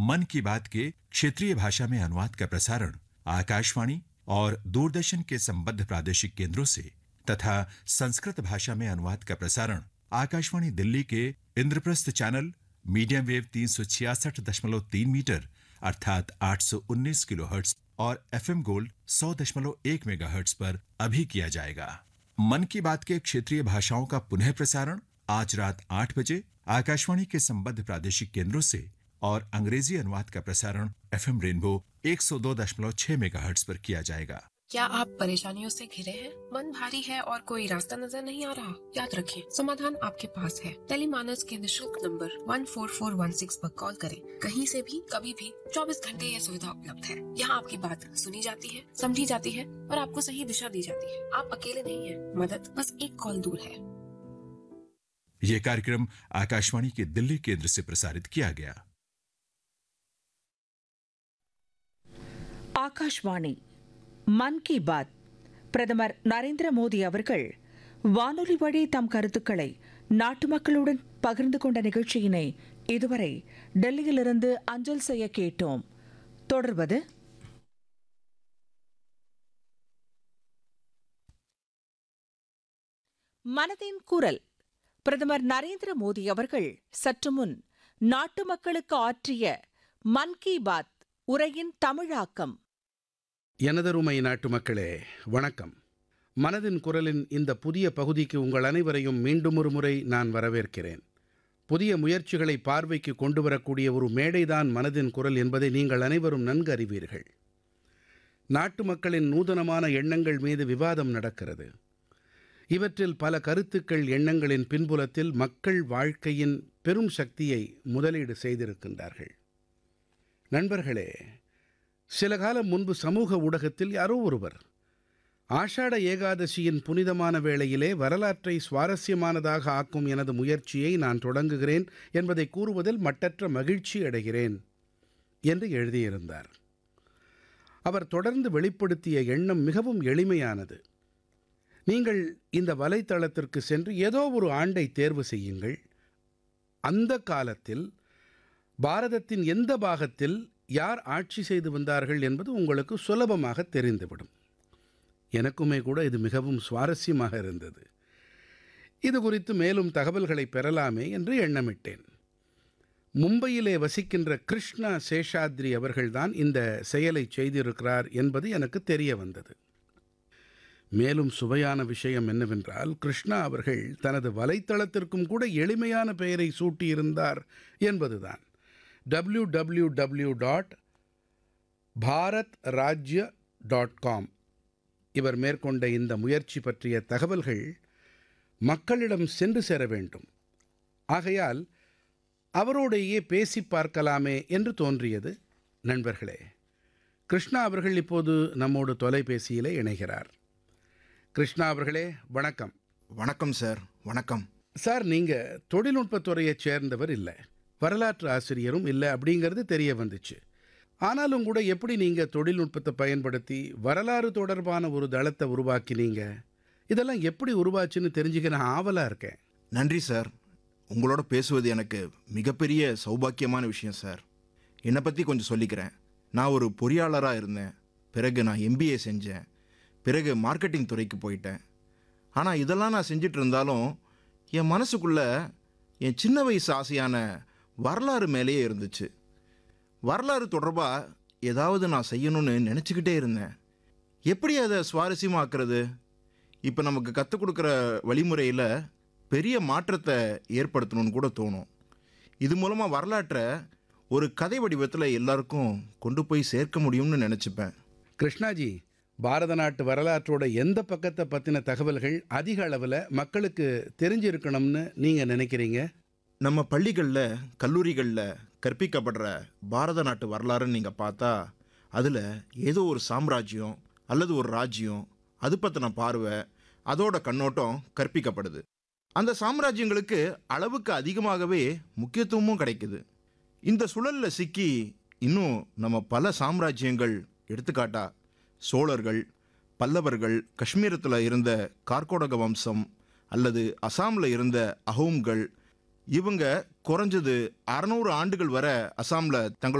मन की बात के क्षेत्रीय भाषा में अनुवाद का प्रसारण आकाशवाणी और दूरदर्शन के संबद्ध प्रादेशिक केंद्रों से तथा संस्कृत भाषा में अनुवाद का प्रसारण आकाशवाणी दिल्ली के Indraprastha channel medium wave 366.3 metre अर्थात 819 किलोहर्ट्ज और एफएम गोल्ड 100.1 मेगाहर्ट्ज पर अभी किया जाएगा मन की बात के क्षेत्रीय भाषाओं का पुनः प्रसारण आज रात आठ बजे आकाशवाणी के संबद्ध प्रादेशिक केंद्रों से और अंग्रेजी अनुवाद का प्रसारण एफएम रेनबो 102.6 मेगाहर्ट्ज पर किया जाएगा क्या आप परेशानियों से घिरे हैं मन भारी है और कोई रास्ता नजर नहीं आ रहा याद रखें समाधान आपके पास है टेलीमानस के निशुल्क नंबर 14416 पर कॉल करें कहीं से भी कभी भी 24 घंटे यह सुविधा उपलब्ध है यहाँ आपकी बात सुनी जाती है समझी जाती है और आपको सही दिशा दी जाती है आप अकेले नहीं हैं मदद बस एक कॉल दूर है यह कार्यक्रम आकाशवाणी के दिल्ली केंद्र से प्रसारित किया गया ஆகாஷ்வாணி மன் கி பாத் பிரதமர் நரேந்திர மோடி அவர்கள் வானொலி வழி தம் கருத்துக்களை நாட்டு மக்களுடன் பகிர்ந்து கொண்ட நிகழ்ச்சியினை இதுவரை டெல்லியிலிருந்து அஞ்சல் செய்ய கேட்டோம் தொடர்வது மனதின் குரல் பிரதமர் நரேந்திர மோடி அவர்கள் சற்று முன் நாட்டு மக்களுக்கு ஆற்றிய மன் கி பாத் உரையின் தமிழாக்கம் எனதருமை நாட்டு மக்களே வணக்கம் மனதின் குரலின் இந்த புதிய பகுதிக்கு உங்கள் அனைவரையும் மீண்டும் ஒரு முறை நான் வரவேற்கிறேன் புதிய முயற்சிகளை பார்வைக்கு கொண்டு வரக்கூடிய ஒரு மேடைதான் மனதின் குரல் என்பதை நீங்கள் அனைவரும் நன்கு அறிவீர்கள் நாட்டு மக்களின் நூதனமான எண்ணங்கள் மீது விவாதம் நடக்கிறது இவற்றில் பல கருத்துக்கள் எண்ணங்களின் பின்புலத்தில் மக்கள் வாழ்க்கையின் பெரும் சக்தியை முதலீடு செய்திருக்கின்றார்கள் நண்பர்களே சில காலம் முன்பு சமூக ஊடகத்தில் யாரோ ஒருவர் ஆஷாட ஏகாதசியின் புனிதமான வேளையிலே வரலாற்றை சுவாரஸ்யமானதாக ஆக்கும் எனது முயற்சியை நான் தொடங்குகிறேன் என்பதை கூறுவதில் மட்டற்ற மகிழ்ச்சி அடைகிறேன் என்று எழுதியிருந்தார் அவர் தொடர்ந்து வெளிப்படுத்திய எண்ணம் மிகவும் எளிமையானது நீங்கள் இந்த வலைத்தளத்திற்கு சென்று ஏதோ ஒரு ஆண்டை தேர்வு செய்யுங்கள் அந்த காலத்தில் பாரதத்தின் எந்த பாகத்தில் யார் ஆட்சி செய்து வந்தார்கள் என்பது உங்களுக்கு சுலபமாக தெரிந்துவிடும் எனக்குமே கூட இது மிகவும் சுவாரஸ்யமாக இருந்தது இது குறித்து மேலும் தகவல்களை பெறலாமே என்று எண்ணமிட்டேன் மும்பையிலே வசிக்கின்ற கிருஷ்ணா சேஷாத்ரி அவர்கள்தான் இந்த செயலை செய்திருக்கிறார் என்பது எனக்கு தெரிய வந்தது மேலும் சுவையான விஷயம் என்னவென்றால் கிருஷ்ணா அவர்கள் தனது வலைத்தளத்திற்கும் கூட எளிமையான பெயரை சூட்டியிருந்தார் என்பதுதான் W W W dot Bharat Rajya dot com இவர் மேற்கொண்ட இந்த முயற்சி பற்றிய தகவல்கள் மக்களிடம் சென்று சேர வேண்டும் ஆகையால் அவரோடையே பேசி பார்க்கலாமே என்று தோன்றியது நண்பர்களே கிருஷ்ணா அவர்கள் இப்போது நம்மோடு தொலைபேசியிலே இணைகிறார் கிருஷ்ணா அவர்களே வணக்கம் வணக்கம் சார் வணக்கம் சார் நீங்கள் தொழில்நுட்பத்துறையைச் சேர்ந்தவர் இல்லை வரலாற்று ஆசிரியரும் இல்லை அப்படிங்கிறது தெரிய வந்துச்சு ஆனாலும் கூட எப்படி நீங்கள் தொழில்நுட்பத்தை பயன்படுத்தி வரலாறு தொடர்பான ஒரு தளத்தை உருவாக்கினீங்க இதெல்லாம் எப்படி உருவாச்சுன்னு தெரிஞ்சுக்க நான் ஆவலாக இருக்கேன் நன்றி சார் உங்களோட பேசுவது எனக்கு மிகப்பெரிய சௌபாக்கியமான விஷயம் சார் என்னை பற்றி கொஞ்சம் சொல்லிக்கிறேன் நான் ஒரு பொறியாளராக இருந்தேன் பிறகு நான் எம்பிஏ செஞ்சேன் பிறகு மார்க்கெட்டிங் துறைக்கு போயிட்டேன் ஆனால் இதெல்லாம் நான் செஞ்சுட்டு இருந்தாலும் என் மனசுக்குள்ள என் சின்ன வயசு ஆசையான வரலாறு மேலேயே இருந்துச்சு வரலாறு தொடர்பாக ஏதாவது நான் செய்யணும்னு நினச்சிக்கிட்டே இருந்தேன் எப்படி அதை சுவாரஸ்யமாக்குறது இப்போ நமக்கு கற்றுக் கொடுக்குற வழிமுறையில் பெரிய மாற்றத்தை ஏற்படுத்தணும்னு கூட தோணும் இது மூலமாக வரலாற்றை ஒரு கதை வடிவத்தில் எல்லாருக்கும் கொண்டு போய் சேர்க்க முடியும்னு நினச்சிப்பேன் கிருஷ்ணாஜி பாரத நாட்டு வரலாற்றோட எந்த பக்கத்தை பற்றின தகவல்கள் அதிக அளவில் மக்களுக்கு தெரிஞ்சிருக்கணும்னு நீங்கள் நினைக்கிறீங்க நம்ம பள்ளிகளில் கல்லூரிகளில் கற்பிக்கப்படுற பாரத நாட்டு வரலாறுன்னு நீங்கள் பார்த்தா அதில் ஏதோ ஒரு சாம்ராஜ்யம் அல்லது ஒரு ராஜ்யம் அது பற்றின பார்வை அதோட கண்ணோட்டம் கற்பிக்கப்படுது அந்த சாம்ராஜ்யங்களுக்கு அளவுக்கு அதிகமாகவே முக்கியத்துவமும் கிடைக்குது இந்த சுழலில் சிக்கி இன்னும் நம்ம பல சாம்ராஜ்யங்கள் எடுத்துக்காட்டா சோழர்கள் பல்லவர்கள் காஷ்மீரத்தில் இருந்த கார்கோடக வம்சம் அல்லது அசாமில் இருந்த அஹோம்கள் இவங்க குறைஞ்சது அறநூறு ஆண்டுகள் வரை அசாமில் தங்கள்